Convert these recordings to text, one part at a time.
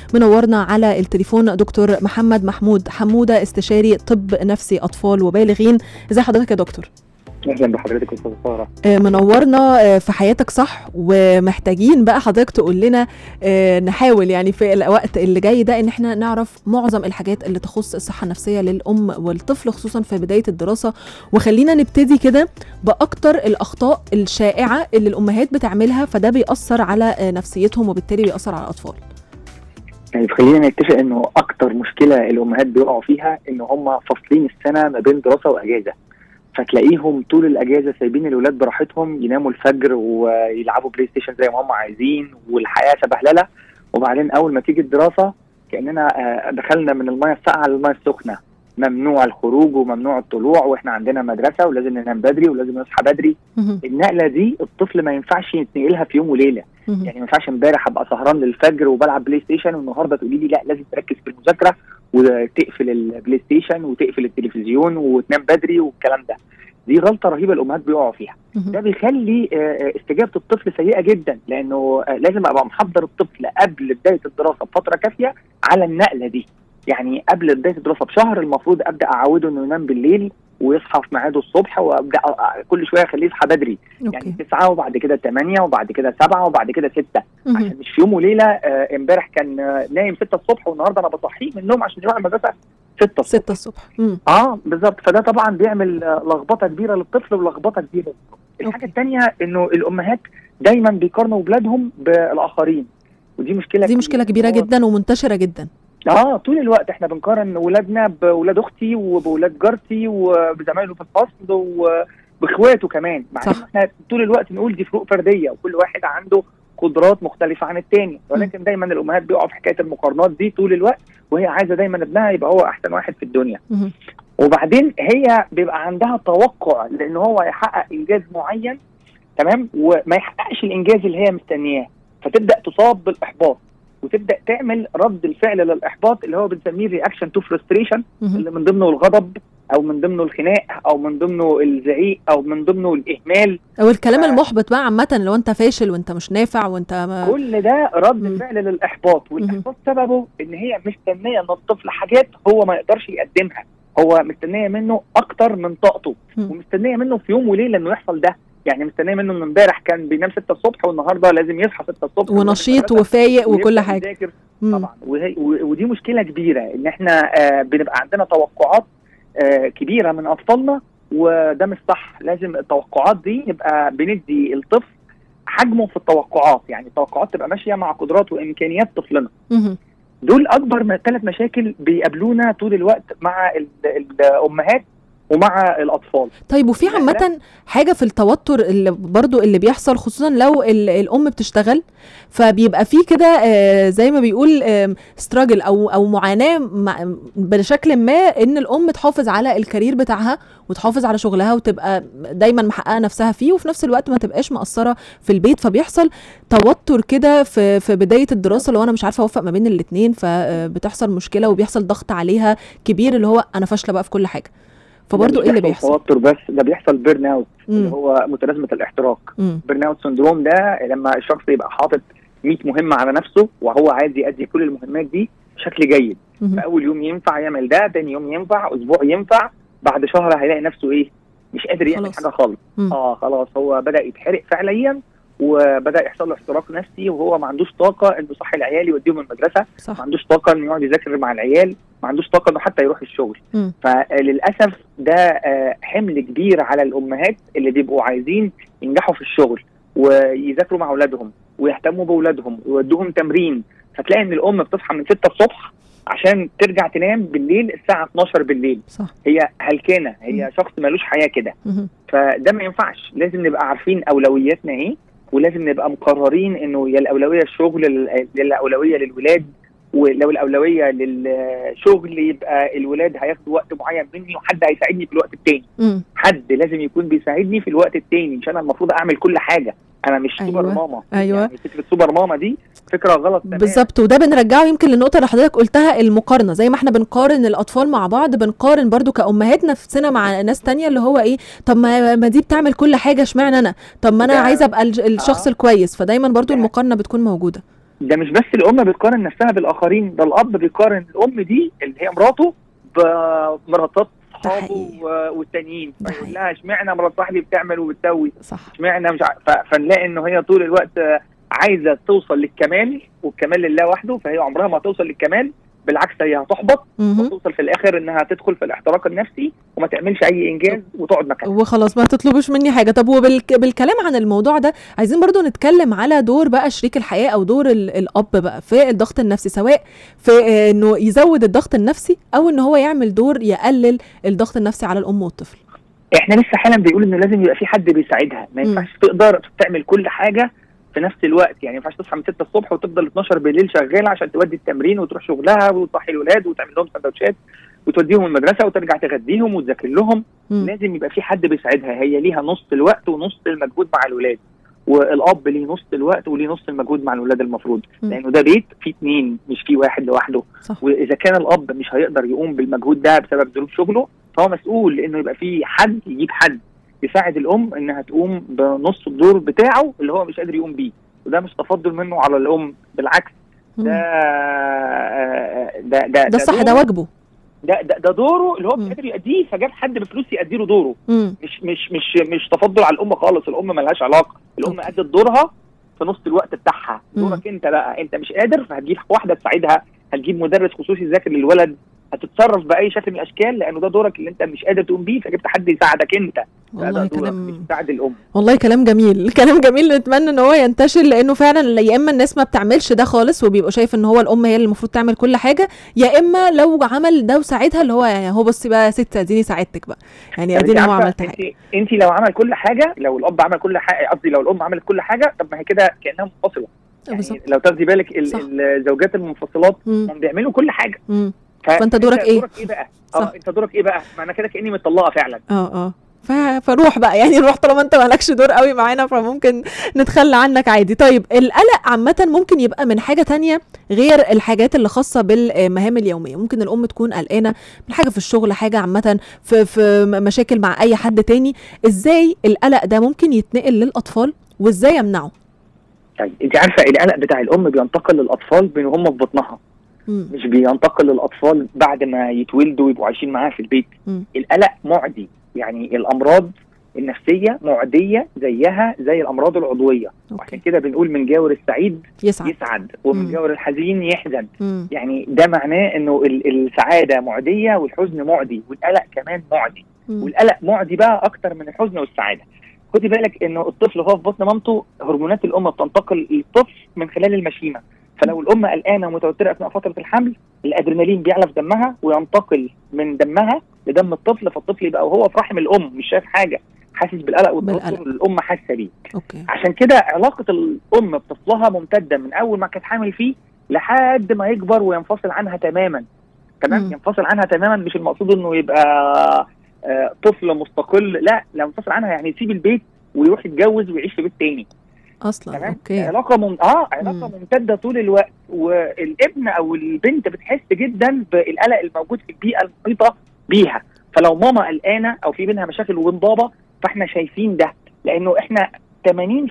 منورنا على التليفون دكتور محمد محمود حموده استشاري طب نفسي اطفال وبالغين ازي حضرتك يا دكتور اهلا بحضرتك استاذ ساره آه، منورنا آه، في حياتك صح ومحتاجين بقى حضرتك تقول لنا آه، نحاول يعني في الوقت اللي جاي ده ان احنا نعرف معظم الحاجات اللي تخص الصحه النفسيه للام والطفل خصوصا في بدايه الدراسه وخلينا نبتدي كده باكتر الاخطاء الشائعه اللي الامهات بتعملها فده بيأثر على آه، نفسيتهم وبالتالي بيأثر على الاطفال يعني خلينا نتفق انه اكتر مشكله الامهات بيقعوا فيها ان هم فاصلين السنه ما بين دراسه واجازه فتلاقيهم طول الاجازه سايبين الولاد براحتهم يناموا الفجر ويلعبوا بلاي ستيشن زي ما هم عايزين والحياه سبهلله وبعدين اول ما تيجي الدراسه كاننا آه، دخلنا من الميه الساقعه للميه السخنه ممنوع الخروج وممنوع الطلوع واحنا عندنا مدرسه ولازم ننام بدري ولازم نصحى بدري مهم. النقله دي الطفل ما ينفعش يتنقلها في يوم وليله مهم. يعني ما ينفعش امبارح ابقى سهران للفجر وبلعب بلاي ستيشن والنهارده تقولي لي لا لازم تركز في المذاكره وتقفل البلاي ستيشن وتقفل التلفزيون وتنام بدري والكلام ده دي غلطه رهيبه الامهات بيقعوا فيها مهم. ده بيخلي آه، آه، استجابه الطفل سيئه جدا لانه آه، لازم ابقى محضر الطفل قبل بدايه الدراسه بفتره كافيه على النقله دي يعني قبل بدايه الدراسه بشهر المفروض ابدا اعوده انه ينام بالليل ويصحى في ميعاده الصبح وابدا آه، كل شويه اخليه يصحى بدري يعني اوكي تسعة وبعد كده ثمانية وبعد كده سبعة وبعد كده ستة مهم. عشان مش في يوم وليلة آه، امبارح كان آه، نايم ستة الصبح والنهارده انا بصحيه من النوم عشان يروح المدرسة ستة الصبح ستة الصبح مم. اه بالظبط فده طبعا بيعمل آه، لخبطة كبيرة للطفل ولخبطة كبيرة للطفل. الحاجة أوكي. الثانية انه الامهات دايما بيقارنوا اولادهم بالاخرين ودي مشكلة دي مشكله كبيره هو- جدا ومنتشره جدا اه طول الوقت احنا بنقارن ولادنا باولاد اختي وبولاد جارتي وبزمايله في الفصل وباخواته كمان مع صح. ان احنا طول الوقت نقول دي فروق فرديه وكل واحد عنده قدرات مختلفه عن التاني ولكن دايما الامهات بيقعوا في حكايه المقارنات دي طول الوقت وهي عايزه دايما ابنها يبقى هو احسن واحد في الدنيا مهم. وبعدين هي بيبقى عندها توقع لان هو يحقق انجاز معين تمام وما يحققش الانجاز اللي هي مستنياه فتبدا تصاب بالاحباط وتبدا تعمل رد الفعل للاحباط اللي هو بنسميه رياكشن تو فرستريشن مهم. اللي من ضمنه الغضب او من ضمنه الخناق او من ضمنه الزعيق او من ضمنه الاهمال او الكلام ف- المحبط بقى عامه لو انت فاشل وانت مش نافع وانت ما كل ده رد مم. فعل للاحباط والاحباط سببه ان هي مستنيه من الطفل حاجات هو ما يقدرش يقدمها هو مستنيه منه اكتر من طاقته مم. ومستنيه منه في يوم وليله انه يحصل ده يعني مستنيه منه من امبارح كان بينام 6 الصبح والنهارده لازم يصحى 6 الصبح ونشيط ويروح وفايق وكل ويبدأ حاجه يذاكر مم. طبعا وهي و- ودي مشكله كبيره ان احنا آه بنبقى عندنا توقعات آه كبيره من اطفالنا وده مش صح لازم التوقعات دي نبقى بندي الطفل حجمه في التوقعات يعني التوقعات تبقى ماشيه مع قدرات وامكانيات طفلنا مهم. دول اكبر من ثلاث مشاكل بيقابلونا طول الوقت مع ال- الامهات ومع الاطفال طيب وفي لا، لا. عامة حاجة في التوتر اللي برضو اللي بيحصل خصوصا لو ال- الأم بتشتغل فبيبقى في كده آه، زي ما بيقول ستراجل أو أو معاناة مع- بشكل ما إن الأم تحافظ على الكارير بتاعها وتحافظ على شغلها وتبقى دايما محققة نفسها فيه وفي نفس الوقت ما تبقاش مقصرة في البيت فبيحصل توتر كده في في بداية الدراسة لو أنا مش عارفة أوفق ما بين الاتنين فبتحصل مشكلة وبيحصل ضغط عليها كبير اللي هو أنا فاشلة بقى في كل حاجة فبرضه ده مش ايه اللي بيحصل بيحصل؟ توتر بس ده بيحصل بيرن اوت اللي مم. هو متلازمه الاحتراق مم. بيرن اوت سندروم ده لما الشخص يبقى حاطط 100 مهمه على نفسه وهو عايز يأدي كل المهمات دي بشكل جيد مم. فاول يوم ينفع يعمل ده تاني يوم ينفع اسبوع ينفع بعد شهر هيلاقي نفسه ايه مش قادر يعمل خلاص. حاجه خالص مم. اه خلاص هو بدا يتحرق فعليا وبدا يحصل له احتراق نفسي وهو ما عندوش طاقه انه يصحي العيال يوديهم المدرسه ما صح عندوش طاقه انه يقعد يذاكر مع العيال ما عندوش طاقه انه حتى يروح الشغل مم. فللاسف ده آه، حمل كبير على الامهات اللي بيبقوا عايزين ينجحوا في الشغل ويذاكروا مع اولادهم ويهتموا باولادهم ويودوهم تمرين فتلاقي ان الام بتصحى من 6 الصبح عشان ترجع تنام بالليل الساعه 12 بالليل صح هي هلكانه هي شخص ملوش حياه كده مهم. فده ما ينفعش لازم نبقى عارفين اولوياتنا ايه ولازم نبقى مقررين انه يا الاولويه الشغل يا الاولويه للولاد ولو الاولويه للشغل يبقى الولاد هياخدوا وقت معين مني وحد هيساعدني في الوقت التاني مم. حد لازم يكون بيساعدني في الوقت التاني مش انا المفروض اعمل كل حاجه انا مش أيوة. سوبر ماما أيوة. يعني فكره سوبر ماما دي فكره غلط تماما بالظبط وده بنرجعه يمكن للنقطه اللي حضرتك قلتها المقارنه زي ما احنا بنقارن الاطفال مع بعض بنقارن برضو كامهات نفسنا مع ناس تانية اللي هو ايه طب ما ما دي بتعمل كل حاجه اشمعنى انا طب ما انا ده- عايزه ابقى الج- الشخص آه. الكويس فدايما برضو ده- المقارنه بتكون موجوده ده مش بس الام بتقارن نفسها بالاخرين ده الاب بيقارن الام دي اللي هي مراته بمراتات ده اصحابه حقيقي. و- والتانيين ده فيقول حقيقي. لها اشمعنى مرات صاحبي بتعمل وبتسوي صح اشمعنى مش عارف ف- فنلاقي انه هي طول الوقت آه، عايزه توصل للكمال والكمال لله وحده فهي عمرها ما توصل للكمال بالعكس هي هتحبط مهم. وتوصل في الاخر انها تدخل في الاحتراق النفسي وما تعملش اي انجاز وتقعد مكانها وخلاص ما تطلبوش مني حاجه طب وبالكلام عن الموضوع ده عايزين برضو نتكلم على دور بقى شريك الحياه او دور ال- الاب بقى في الضغط النفسي سواء في آه، انه يزود الضغط النفسي او ان هو يعمل دور يقلل الضغط النفسي على الام والطفل احنا لسه حالا بيقول انه لازم يبقى في حد بيساعدها ما مم. ينفعش تقدر تعمل كل حاجه في نفس الوقت يعني ما ينفعش تصحى من 6 الصبح وتفضل 12 بالليل شغاله عشان تودي التمرين وتروح شغلها وتصحي الولاد وتعمل لهم سندوتشات وتوديهم المدرسه وترجع تغديهم وتذاكر لهم مم. لازم يبقى في حد بيساعدها هي ليها نص الوقت ونص المجهود مع الولاد والاب ليه نص الوقت وليه نص المجهود مع الولاد المفروض مم. لانه ده بيت فيه اتنين مش فيه واحد لوحده صح واذا كان الاب مش هيقدر يقوم بالمجهود ده بسبب ظروف شغله فهو مسؤول انه يبقى في حد يجيب حد يساعد الام انها تقوم بنص الدور بتاعه اللي هو مش قادر يقوم بيه وده مش تفضل منه على الام بالعكس ده مم. ده ده ده صح ده دوره- واجبه ده ده, ده دوره اللي هو مم. مش قادر يأديه فجاب حد بفلوس يأدي له دوره مم. مش مش مش مش تفضل على الام خالص الام ملهاش علاقه الام أوكي. ادت دورها في نص الوقت بتاعها مم. دورك انت بقى انت مش قادر فهتجيب واحده تساعدها هتجيب مدرس خصوصي يذاكر للولد هتتصرف باي شكل من الاشكال لانه ده دورك اللي انت مش قادر تقوم بيه فجبت حد يساعدك انت ده والله ده دورك مش كلام تساعد الام والله كلام جميل كلام جميل نتمنى ان هو ينتشر لانه فعلا يا اما الناس ما بتعملش ده خالص وبيبقوا شايف ان هو الام هي اللي المفروض تعمل كل حاجه يا اما لو عمل ده وساعدها اللي هو يعني هو بصي بقى يا ست اديني ساعدتك بقى يعني طب اديني انت هو عارفة عملت انت حاجه انت لو عمل كل حاجه لو الاب عمل كل حاجه قصدي لو الام عملت كل حاجه طب ما هي كده كانها منفصله بالظبط يعني لو تاخدي بالك ال- صح. الزوجات المنفصلات مم. هم بيعملوا كل حاجه مم. ف- فأنت دورك إيه؟ دورك ايه بقى؟ صح. اه انت دورك ايه بقى؟ معنى كده كاني متطلقه فعلا اه اه ف- فروح بقى يعني روح طالما انت مالكش دور قوي معانا فممكن نتخلى عنك عادي طيب القلق عامة ممكن يبقى من حاجة تانية غير الحاجات اللي خاصة بالمهام اليومية ممكن الأم تكون قلقانة من حاجة في الشغل حاجة عامة في, في م- مشاكل مع أي حد تاني ازاي القلق ده ممكن يتنقل للأطفال وازاي يمنعه طيب انت عارفه القلق بتاع الام بينتقل للاطفال من هم في بطنها مم. مش بينتقل للاطفال بعد ما يتولدوا ويبقوا عايشين معاها في البيت مم. القلق معدي يعني الامراض النفسيه معديه زيها زي الامراض العضويه وعشان اوكي كده بنقول من جاور السعيد يسعد يسعد ومن مم. جاور الحزين يحزن مم. يعني ده معناه انه ال- السعاده معديه والحزن معدي والقلق كمان معدي مم. والقلق معدي بقى اكتر من الحزن والسعاده خدي بالك انه الطفل وهو في بطن مامته هرمونات الام بتنتقل للطفل من خلال المشيمه فلو الام قلقانه ومتوتره اثناء فتره الحمل الادرينالين بيعلى في دمها وينتقل من دمها لدم الطفل فالطفل يبقى وهو في رحم الام مش شايف حاجه حاسس بالقلق والتوتر بالقلق. اللي الام حاسه بيه اوكي عشان كده علاقه الام بطفلها ممتده من اول ما كانت حامل فيه لحد ما يكبر وينفصل عنها تماما تمام مم. ينفصل عنها تماما مش المقصود انه يبقى آه، طفل مستقل لا لا ينفصل عنها يعني يسيب البيت ويروح يتجوز ويعيش في بيت تاني اصلا تمام اوكي علاقه مم... اه علاقه مم. ممتده طول الوقت والابن او البنت بتحس جدا بالقلق الموجود في البيئه المحيطه بيها فلو ماما قلقانه او في بينها مشاكل وبين بابا فاحنا شايفين ده لانه احنا 80%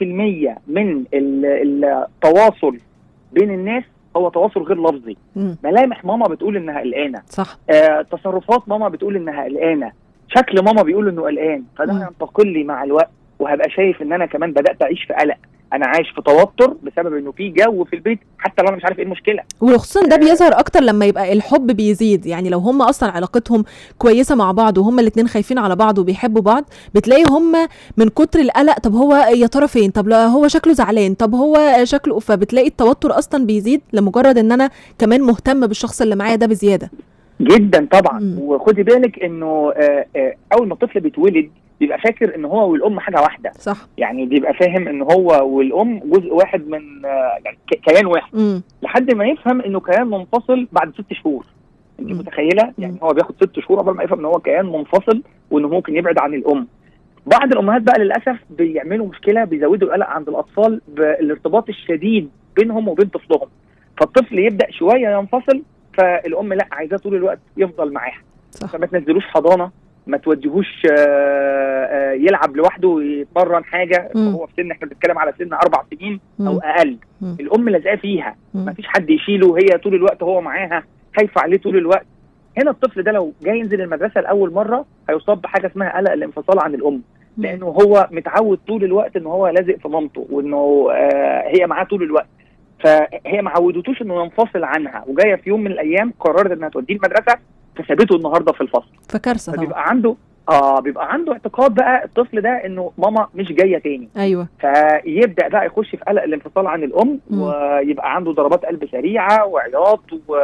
من ال- التواصل بين الناس هو تواصل غير لفظي مم. ملامح ماما بتقول انها قلقانه صح آه، تصرفات ماما بتقول انها قلقانه شكل ماما بيقول انه قلقان فده مم. هينتقل لي مع الوقت وهبقى شايف ان انا كمان بدات اعيش في قلق انا عايش في توتر بسبب انه في جو في البيت حتى لو انا مش عارف ايه المشكله وخصوصا ده بيظهر اكتر لما يبقى الحب بيزيد يعني لو هم اصلا علاقتهم كويسه مع بعض وهم الاتنين خايفين على بعض وبيحبوا بعض بتلاقي هم من كتر القلق طب هو يا ترى فين طب لا هو شكله زعلان طب هو شكله فبتلاقي التوتر اصلا بيزيد لمجرد ان انا كمان مهتم بالشخص اللي معايا ده بزياده جدا طبعا مم. وخدي بالك انه آه، آه، اول ما الطفل بيتولد بيبقى فاكر ان هو والام حاجه واحده صح يعني بيبقى فاهم ان هو والام جزء واحد من آه، يعني ك- كيان واحد امم لحد ما يفهم انه كيان منفصل بعد ست شهور انت مم. متخيله يعني هو بياخد ست شهور قبل ما يفهم ان هو كيان منفصل وانه ممكن يبعد عن الام بعض الامهات بقى للاسف بيعملوا مشكله بيزودوا القلق عند الاطفال بالارتباط الشديد بينهم وبين طفلهم فالطفل يبدا شويه ينفصل فالام لا عايزاه طول الوقت يفضل معاها صح فما تنزلوش حضانه ما توديهوش آه، آه، يلعب لوحده ويتمرن حاجه مم. هو في سن احنا بنتكلم على سن اربع سنين او مم. اقل مم. الام لازقاه فيها مم. ما فيش حد يشيله هي طول الوقت هو معاها خايفه عليه طول الوقت هنا الطفل ده لو جاي ينزل المدرسه لاول مره هيصاب بحاجه اسمها قلق الانفصال عن الام لانه هو متعود طول الوقت ان هو لازق في مامته وانه آه هي معاه طول الوقت فهي ما عودتوش انه ينفصل عنها وجايه في يوم من الايام قررت انها توديه المدرسه فسابته النهارده في الفصل فكارثه طبعا فبيبقى عنده اه بيبقى عنده اعتقاد بقى الطفل ده انه ماما مش جايه تاني ايوه فيبدا بقى يخش في قلق الانفصال عن الام مم. ويبقى عنده ضربات قلب سريعه وعياط و...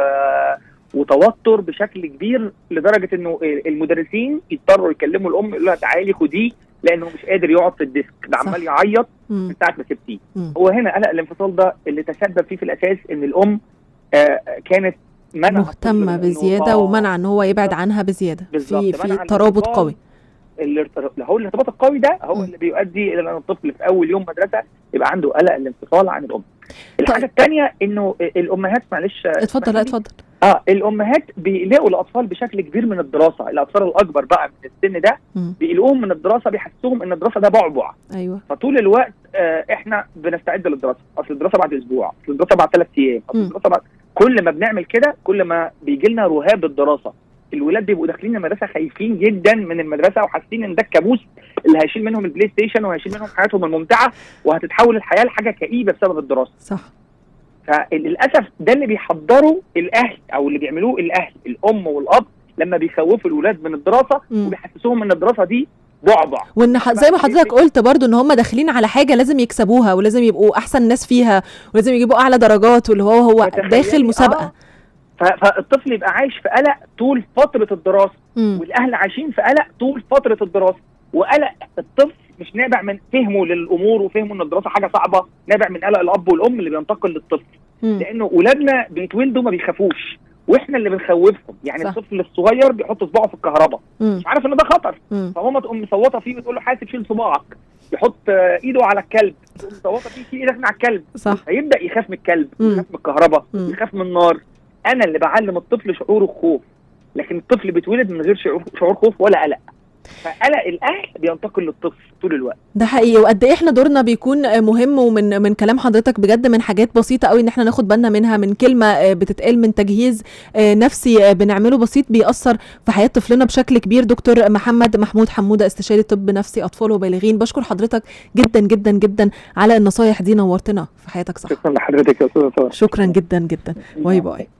وتوتر بشكل كبير لدرجه انه المدرسين يضطروا يكلموا الام يقولوا لها تعالي خديه لانه مش قادر يقعد في الديسك ده صح. عمال يعيط مم. من ساعه ما سبتيه مم. هو هنا قلق الانفصال ده اللي تسبب فيه في الاساس ان الام آه كانت منع مهتمه بزياده ومنع ان هو يبعد عنها بزياده بالظبط، في في منع ترابط الانفصال. قوي الارتباط هو الارتباط القوي ده هو مم. اللي بيؤدي الى ان الطفل في اول يوم مدرسه يبقى عنده قلق الانفصال عن الام. الحاجه طيب. الثانيه انه الامهات معلش اتفضل لا اتفضل اه الامهات بيقلقوا الاطفال بشكل كبير من الدراسه، الاطفال الاكبر بقى من السن ده مم. بيقلقوهم من الدراسه بيحسوهم ان الدراسه ده بعبع، ايوه فطول الوقت آه احنا بنستعد للدراسه، اصل الدراسه بعد اسبوع، اصل الدراسه بعد ثلاث ايام، اصل مم. الدراسه بعد كل ما بنعمل كده كل ما بيجي لنا رهاب الدراسه. الولاد بيبقوا داخلين المدرسه خايفين جدا من المدرسه وحاسين ان ده الكابوس اللي هيشيل منهم البلاي ستيشن وهيشيل منهم حياتهم الممتعه وهتتحول الحياه لحاجه كئيبه بسبب الدراسه. صح فللاسف ده اللي بيحضره الاهل او اللي بيعملوه الاهل الام والاب لما بيخوفوا الولاد من الدراسه مم. وبيحسسوهم ان الدراسه دي بعبع وان ح- زي ما حضرتك قلت برضو ان هم داخلين على حاجه لازم يكسبوها ولازم يبقوا احسن ناس فيها ولازم يجيبوا اعلى درجات واللي هو هو فتخيلي- داخل مسابقه آه. ف- فالطفل يبقى عايش في قلق طول فتره الدراسه مم. والاهل عايشين في قلق طول فتره الدراسه وقلق الطفل مش نابع من فهمه للامور وفهمه ان الدراسه حاجه صعبه نابع من قلق الاب والام اللي بينتقل للطفل مم. لانه اولادنا بيتولدوا ما بيخافوش واحنا اللي بنخوفهم يعني صح. الطفل الصغير بيحط صباعه في الكهرباء مم. مش عارف ان ده خطر مم. فماما تقوم مصوته فيه وتقول له حاسب شيل صباعك يحط آه، ايده على الكلب تقوم مصوته فيه شيل ايدك من على الكلب صح هيبدا يخاف من الكلب مم. يخاف من الكهرباء مم. يخاف من النار انا اللي بعلم الطفل شعور الخوف لكن الطفل بيتولد من غير شعور شعور خوف ولا قلق فقلق الاهل بينتقل للطفل طول الوقت ده حقيقي وقد ايه احنا دورنا بيكون آه، مهم ومن من كلام حضرتك بجد من حاجات بسيطه قوي ان احنا ناخد بالنا منها من كلمه آه، بتتقال من تجهيز آه، نفسي آه، بنعمله بسيط بيأثر في حياه طفلنا بشكل كبير دكتور محمد محمود حموده استشاري طب نفسي اطفال وبالغين بشكر حضرتك جدا جدا جدا على النصايح دي نورتنا في حياتك صح شكرا لحضرتك يا استاذه ساره شكرا جدا جدا باي باي